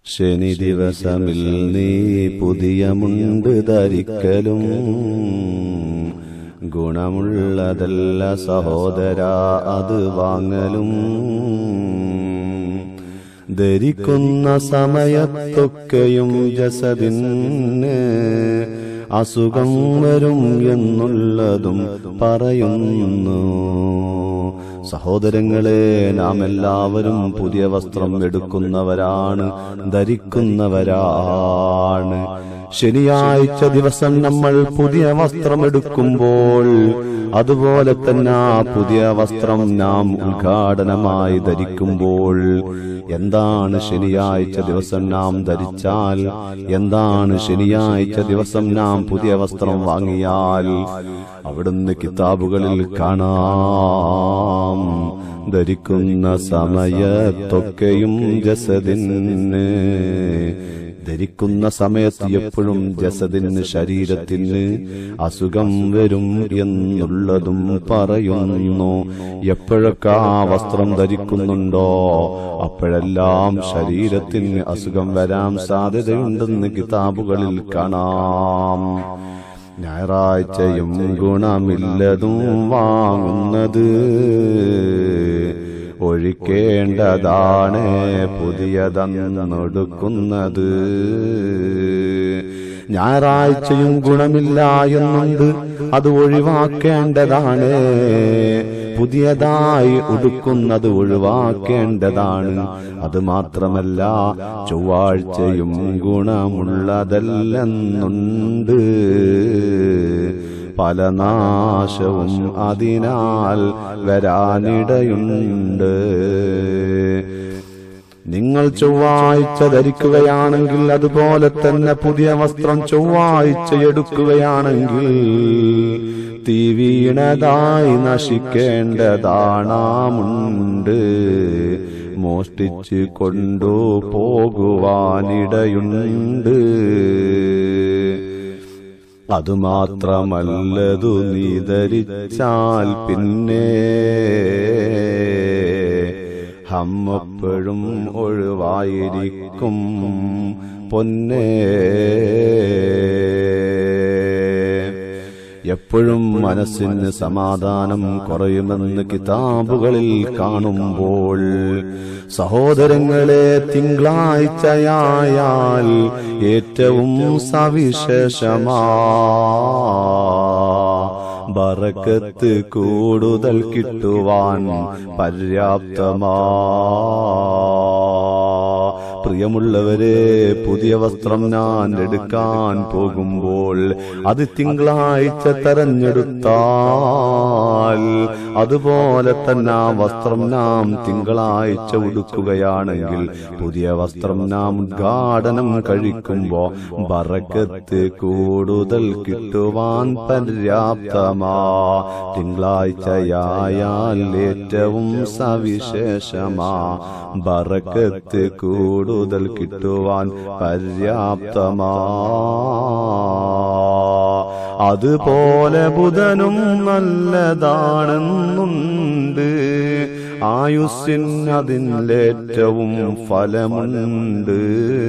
ശനി ദിവസമിൽ നീ പുതിയ മുണ്ട് ധരിക്കലും ഗുണമുള്ളതല്ല സഹോദര അത് വാങ്ങലും ധരിക്കുന്ന സമയത്തൊക്കെയും ജസദിന് അസുഖം വരും എന്നുള്ളതും പറയുന്നു സഹോദരങ്ങളെ നാം എല്ലാവരും പുതിയ വസ്ത്രം എടുക്കുന്നവരാണ് ധരിക്കുന്നവരാണ് ശനിയാഴ്ച ദിവസം നമ്മൾ പുതിയ വസ്ത്രം എടുക്കുമ്പോൾ അതുപോലെ തന്നെ ആ പുതിയ വസ്ത്രം നാം ഉദ്ഘാടനമായി ധരിക്കുമ്പോൾ എന്താണ് ശനിയാഴ്ച ദിവസം നാം ധരിച്ചാൽ എന്താണ് ശനിയാഴ്ച ദിവസം നാം പുതിയ വസ്ത്രം വാങ്ങിയാൽ അവിടുന്ന് കിതാബുകളിൽ കാണാം ധരിക്കുന്ന സമയത്തൊക്കെയും ജസദിന് ധരിക്കുന്ന സമയത്ത് എപ്പോഴും ജസദിന് ശരീരത്തിന് അസുഖം വരും എന്നുള്ളതും പറയുന്നു എപ്പോഴൊക്കെ ആ വസ്ത്രം ധരിക്കുന്നുണ്ടോ അപ്പോഴെല്ലാം ശരീരത്തിന് അസുഖം വരാൻ സാധ്യതയുണ്ടെന്ന് കിതാബുകളിൽ കാണാം ഞായറാഴ്ചയും ഗുണമില്ലതും വാങ്ങുന്നത് ഒഴിക്കേണ്ടതാണ് പുതിയതന്നൊടുക്കുന്നത് ഞായറാഴ്ചയും ഗുണമില്ല എന്നുണ്ട് അത് ഒഴിവാക്കേണ്ടതാണ് പുതിയതായി ഉടുക്കുന്നത് ഒഴിവാക്കേണ്ടതാണ് അത് മാത്രമല്ല ചൊവ്വാഴ്ചയും ഗുണമുള്ളതല്ലെന്നുണ്ട് പല നാശവും അതിനാൽ വരാനിടയുണ്ട് നിങ്ങൾ ചൊവ്വാഴ്ച ധരിക്കുകയാണെങ്കിൽ അതുപോലെ തന്നെ പുതിയ വസ്ത്രം ചൊവ്വാഴ്ച എടുക്കുകയാണെങ്കിൽ തീ വീണതായി നശിക്കേണ്ടതാണാമുണ്ട് മോഷ്ടിച്ച് കൊണ്ടു പോകുവാനിടയുണ്ട് അതുമാത്രമല്ലതു നീ ധരിച്ചാൽ പിന്നെ ഹമ്മപ്പോഴും ഒഴിവായിരിക്കും പൊന്നേ എപ്പോഴും മനസ്സിന് സമാധാനം കുറയുമെന്ന് കിതാബുകളിൽ കാണുമ്പോൾ സഹോദരങ്ങളെ തിങ്കളാഴ്ചയായാൽ ഏറ്റവും സവിശേഷമാ ബറക്കത്ത് കൂടുതൽ കിട്ടുവാൻ പര്യാപ്തമാ പ്രിയമുള്ളവരെ പുതിയ വസ്ത്രം ഞാൻ എടുക്കാൻ പോകുമ്പോൾ അത് തിങ്കളാഴ്ച തെരഞ്ഞെടുത്താൽ അതുപോലെ തന്നെ ആ വസ്ത്രം നാം തിങ്കളാഴ്ച ഉടുക്കുകയാണെങ്കിൽ പുതിയ വസ്ത്രം നാം ഉദ്ഘാടനം കഴിക്കുമ്പോ ബറക്കത്ത് കൂടുതൽ കിട്ടുവാൻ പര്യാപ്തമാ തിങ്കളാഴ്ചയായാൽ ഏറ്റവും സവിശേഷമാ ബറക്കത്ത് കൂടുതൽ കിട്ടുവാൻ പര്യാപ്തമാ അതുപോലെ ബുധനും നല്ലതാണെന്നുണ്ട് ആയുസ്സിനതിലേറ്റവും ഫലമുണ്ട്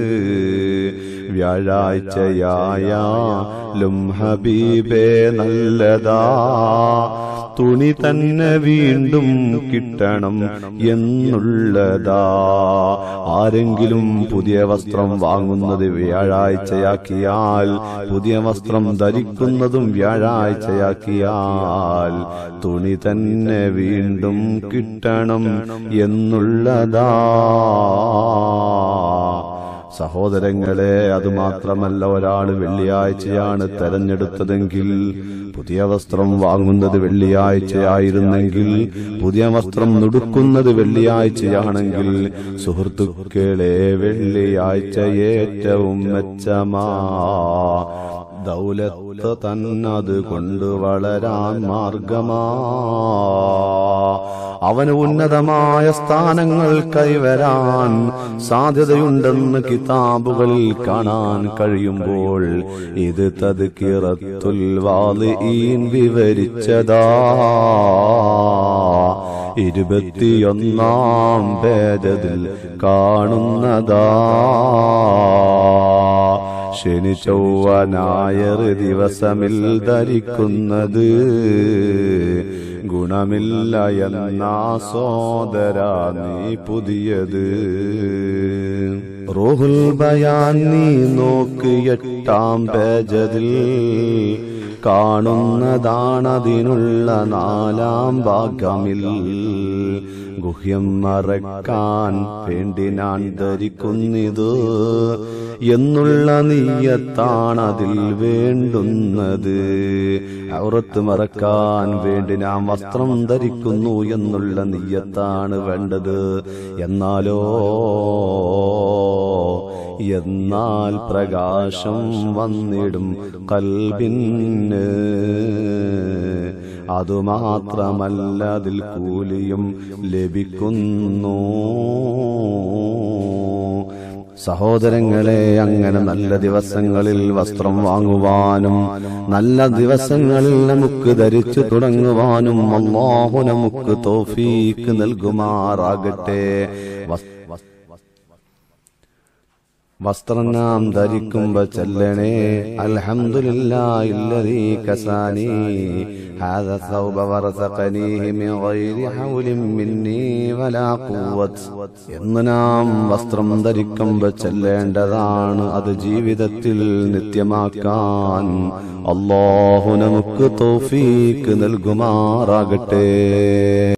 വ്യാഴാഴ്ചയായാലും ഹബീബേ നല്ലതാ തുണി തന്നെ വീണ്ടും കിട്ടണം എന്നുള്ളതാ ആരെങ്കിലും പുതിയ വസ്ത്രം വാങ്ങുന്നത് വ്യാഴാഴ്ചയാക്കിയാൽ പുതിയ വസ്ത്രം ധരിക്കുന്നതും വ്യാഴാഴ്ചയാക്കിയാൽ തുണി തന്നെ വീണ്ടും കിട്ടണം എന്നുള്ളതാ സഹോദരങ്ങളെ അതുമാത്രമല്ല ഒരാൾ വെള്ളിയാഴ്ചയാണ് തെരഞ്ഞെടുത്തതെങ്കിൽ പുതിയ വസ്ത്രം വാങ്ങുന്നത് വെള്ളിയാഴ്ചയായിരുന്നെങ്കിൽ പുതിയ വസ്ത്രം നുടുക്കുന്നത് വെള്ളിയാഴ്ചയാണെങ്കിൽ സുഹൃത്തുക്കളെ വെള്ളിയാഴ്ച ഏറ്റവും മെച്ചമാ ദൗലത്ത് തന്നത് കൊണ്ട് വളരാൻ മാർഗമാ അവന് ഉന്നതമായ സ്ഥാനങ്ങൾ കൈവരാൻ സാധ്യതയുണ്ടെന്ന് കിതാബുകളിൽ കാണാൻ കഴിയുമ്പോൾ ഇത് തദ്കിറത്തുൽ വാലിഈൻ വിവരിച്ചതാ ഇരുപത്തിയൊന്നാം പേജതിൽ കാണുന്നതാ ശനി ചൊവ്വ ഞായർ ദിവസമിൽ ധരിക്കുന്നത് ഗുണമില്ല എന്നാ സോദര നീ പുതിയത് റോഹുൽ ബയാൻ നീ നോക്ക് എട്ടാം പേജതിൽ കാണുന്നതാണതിനുള്ള നാലാം ഭാഗമിൽ ഗുഹ്യം മറക്കാൻ വേണ്ടി ഞാൻ ധരിക്കുന്നിത് എന്നുള്ള നീയത്താണതിൽ വേണ്ടുന്നത് ഔറത്ത് മറക്കാൻ വേണ്ടി ഞാൻ വസ്ത്രം ധരിക്കുന്നു എന്നുള്ള നീയത്താണ് വേണ്ടത് എന്നാലോ എന്നാൽ പ്രകാശം വന്നിടും കൽബിന് അതുമാത്രമല്ല അതിൽ കൂലിയും ലഭിക്കുന്നു സഹോദരങ്ങളെ അങ്ങനെ നല്ല ദിവസങ്ങളിൽ വസ്ത്രം വാങ്ങുവാനും നല്ല ദിവസങ്ങളിൽ നമുക്ക് ധരിച്ചു തുടങ്ങുവാനും അള്ളാഹു നമുക്ക് തോഫീക്ക് നൽകുമാറാകട്ടെ വസ്- വസ്ത്രം നാം ധരിക്കുമ്പോ ചെല്ലണേ അൽഹംദുലില്ലാഹില്ലദീ കസാനി ഹാദ ثوب ورزقنيه من غير حول مني ولا قوة എന്ന് നാം വസ്ത്രം ധരിക്കുമ്പോ ചെല്ലേണ്ടതാണ് അത് ജീവിതത്തിൽ നിത്യമാക്കാൻ അള്ളാഹു നമുക്ക് തോഫീക്ക് നൽകുമാറാകട്ടെ